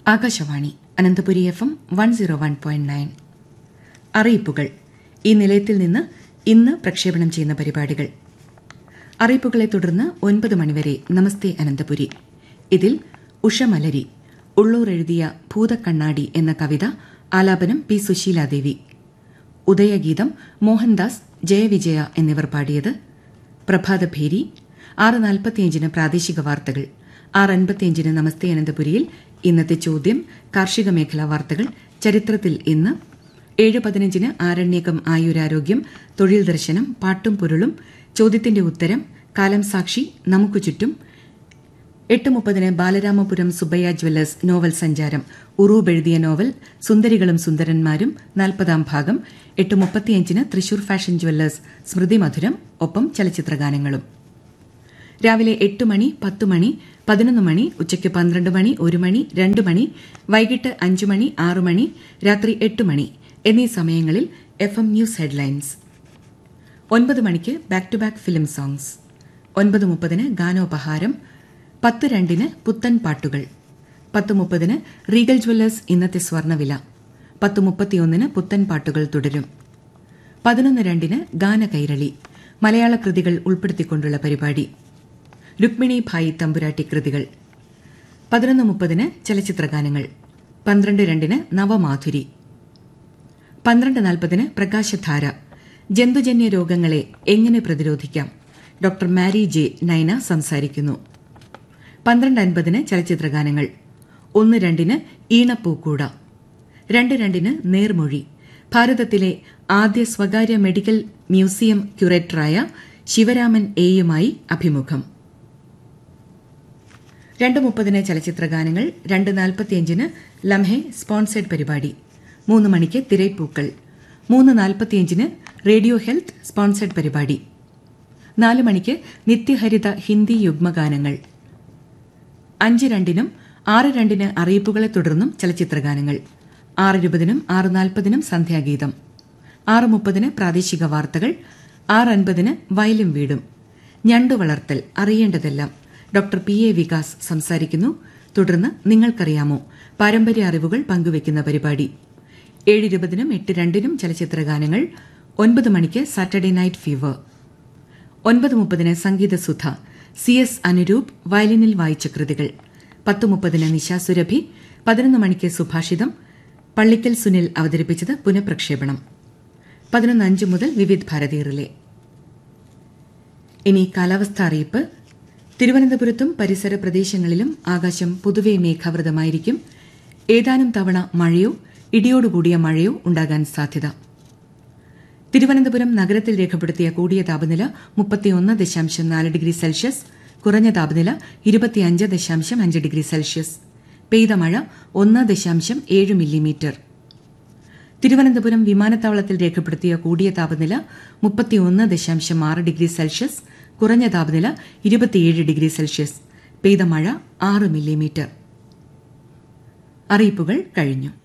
Akashvani Ananthapuri F M one zero one point nine അറിയിപ്പുകൾ ഈ നിലയത്തിൽ നിന്ന് ഇന്ന് പ്രക്ഷേപണം ചെയ്യുന്ന പരിപാടികൾ അറിയിപ്പുകളെ തുടർന്ന് ഒൻപത് മണിവരെ നമസ്തേ അനന്തപുരി ഇതിൽ ഉഷമലരി ഉള്ളൂർ എഴുതിയ ഭൂതക്കണ്ണാടി എന്ന കവിത ആലാപനം പി സുശീലാദേവി ഉദയഗീതം മോഹൻദാസ് ജയവിജയ എന്നിവർ പാടിയത് പ്രഭാതഭേരി ആറ് നാൽപ്പത്തിയഞ്ചിന് പ്രാദേശിക വാർത്തകൾ ആറ് അൻപത്തിയഞ്ചിന് നമസ്തേ അനന്തപുരിയിൽ ഇന്നത്തെ ചോദ്യം കാർഷിക മേഖലാ വാർത്തകൾ ചരിത്രത്തിൽ ഇന്ന് ഏഴ് പതിനഞ്ചിന് ആരണ്യകം ആയുരാരോഗ്യം തൊഴിൽ ദർശനം പാട്ടും പൊരുളും ചോദ്യത്തിന്റെ ഉത്തരം കാലം സാക്ഷി നമുക്ക് ചുറ്റും എട്ട് മുപ്പതിന് ബാലരാമപുരം സുബ്ബയ്യ ജ്വല്ലേഴ്സ് നോവൽ സഞ്ചാരം ഉറൂബ് എഴുതിയ നോവൽ സുന്ദരികളും സുന്ദരന്മാരും നാൽപ്പതാം ഭാഗം എട്ട് മുപ്പത്തിയഞ്ചിന് തൃശൂർ ഫാഷൻ ജ്വല്ലേഴ്സ് സ്മൃതി മധുരം ഒപ്പം ചലച്ചിത്രഗാനങ്ങളും രാവിലെ എട്ട് മണി പത്ത് മണി പതിനൊന്ന് മണി ഉച്ചയ്ക്ക് പന്ത്രണ്ട് മണി ഒരു മണി രണ്ട് മണി വൈകിട്ട് അഞ്ച് മണി ആറ് മണി രാത്രി എട്ട് മണി എന്നീ സമയങ്ങളിൽ എഫ് എം ന്യൂസ് ഹെഡ്ലൈൻസ് ഒൻപത് മണിക്ക് back to back film songs ഒൻപത് മുപ്പതിന് ഗാനോപഹാരം പത്ത് രണ്ടിന് പുത്തൻ പാട്ടുകൾ പത്ത് മുപ്പതിന് റീഗൽ ജ്വല്ലേഴ്സ് ഇന്നത്തെ സ്വർണ്ണവില പത്ത് മുപ്പത്തിയൊന്നിന് പുത്തൻ പാട്ടുകൾ തുടരും പതിനൊന്ന് രണ്ടിന് ഗാനകൈരളി മലയാള കൃതികൾ ഉൾപ്പെടുത്തിക്കൊണ്ടുള്ള പരിപാടി രുക്മിണി ഭായി തമ്പുരാട്ടി കൃതികൾ പതിനൊന്ന് മുപ്പതിന് ചലച്ചിത്രഗാനങ്ങൾ പന്ത്രണ്ട് രണ്ടിന് നവമാധുരി പന്ത്രണ്ട് നാൽപ്പതിന് പ്രകാശധാര ജന്തുജന്യ രോഗങ്ങളെ എങ്ങനെ പ്രതിരോധിക്കാം ഡോക്ടർ മാരി ജെ നൈന സംസാരിക്കുന്നു പന്ത്രണ്ട് അൻപതിന് ചലച്ചിത്രഗാനങ്ങൾ ഒന്ന് രണ്ടിന് ഈണപ്പൂക്കൂട രണ്ട് രണ്ടിന് നേർമൊഴി ഭാരതത്തിലെ ആദ്യ സ്വകാര്യ മെഡിക്കൽ മ്യൂസിയം ക്യൂറേറ്ററായ ശിവരാമൻ എയുമായി അഭിമുഖം രണ്ട് മുപ്പതിന് ചലച്ചിത്രഗാനങ്ങൾ രണ്ട് നാൽപ്പത്തിയഞ്ചിന് ലംഹെ സ്പോൺസേഡ് പരിപാടി മൂന്ന് മണിക്ക് തിരൈപ്പൂക്കൾ മൂന്ന് നാൽപ്പത്തിയഞ്ചിന് റേഡിയോ ഹെൽത്ത് സ്പോൺസേഡ് പരിപാടി നാല് മണിക്ക് നിത്യഹരിത ഹിന്ദി യുഗ്മഗാനങ്ങൾ അഞ്ച് രണ്ടിനും ആറ് രണ്ടിന് അറിയിപ്പുകളെ തുടർന്നും ചലച്ചിത്രഗാനങ്ങൾ ആറ് ഇരുപതിനും ആറ് നാൽപ്പതിനും സന്ധ്യാഗീതം ആറ് മുപ്പതിന് പ്രാദേശിക വാർത്തകൾ ആറ് അൻപതിന് വയലും വീടും ഞണ്ടു വളർത്തൽ അറിയേണ്ടതെല്ലാം ഡോക്ടർ പി എ വികാസ് സംസാരിക്കുന്നു തുടർന്ന് നിങ്ങൾക്കറിയാമോ പാരമ്പര്യ അറിവുകൾ പങ്കുവയ്ക്കുന്ന പരിപാടി ഏഴ് ഇരുപതിനും എട്ട് രണ്ടിനും ചലച്ചിത്രഗാനങ്ങൾ ഒൻപത് മണിക്ക് സാറ്റർഡേ നൈറ്റ് ഫീവർ ഒൻപത് മുപ്പതിന് സംഗീതസുധ സി എസ് അനുരൂപ് വയലിനിൽ വായിച്ച കൃതികൾ പത്ത് മുപ്പതിന് നിശാസുരഭി പതിനൊന്ന് മണിക്ക് സുഭാഷിതം പള്ളിക്കൽ സുനിൽ അവതരിപ്പിച്ചത് പുനഃപ്രക്ഷേപണം പതിനൊന്ന് അഞ്ച് മുതൽ വിവിധ് ഭാരതി റിലേ ഇനി കാലാവസ്ഥ അറിയിപ്പ് തിരുവനന്തപുരത്തും പരിസര പ്രദേശങ്ങളിലും ആകാശം പൊതുവെ മേഘാവൃതമായിരിക്കും ഏതാനും തവണ മഴയോ ഇടിയോടുകൂടിയ മഴയോ ഉണ്ടാകാൻ സാധ്യത തിരുവനന്തപുരം നഗരത്തിൽ രേഖപ്പെടുത്തിയ കൂടിയ താപനില മുപ്പത്തിയൊന്ന് ദശാംശം നാല് ഡിഗ്രി സെൽഷ്യസ് കുറഞ്ഞ താപനില ഇരുപത്തിയഞ്ച് ദശാംശം അഞ്ച് ഡിഗ്രി സെൽഷ്യസ് പെയ്ത മഴ ഒന്ന് ദശാംശം ഏഴ് മില്ലിമീറ്റർ തിരുവനന്തപുരം വിമാനത്താവളത്തിൽ രേഖപ്പെടുത്തിയ കൂടിയ താപനില മുപ്പത്തിയൊന്ന് ദശാംശം ആറ് ഡിഗ്രി സെൽഷ്യസ് കുറഞ്ഞ താപനില ഇരുപത്തിയേഴ് ഡിഗ്രി സെൽഷ്യസ് പെയ്ത മഴ ആറ് മില്ലിമീറ്റർ അറിയിപ്പുകൾ കഴിഞ്ഞു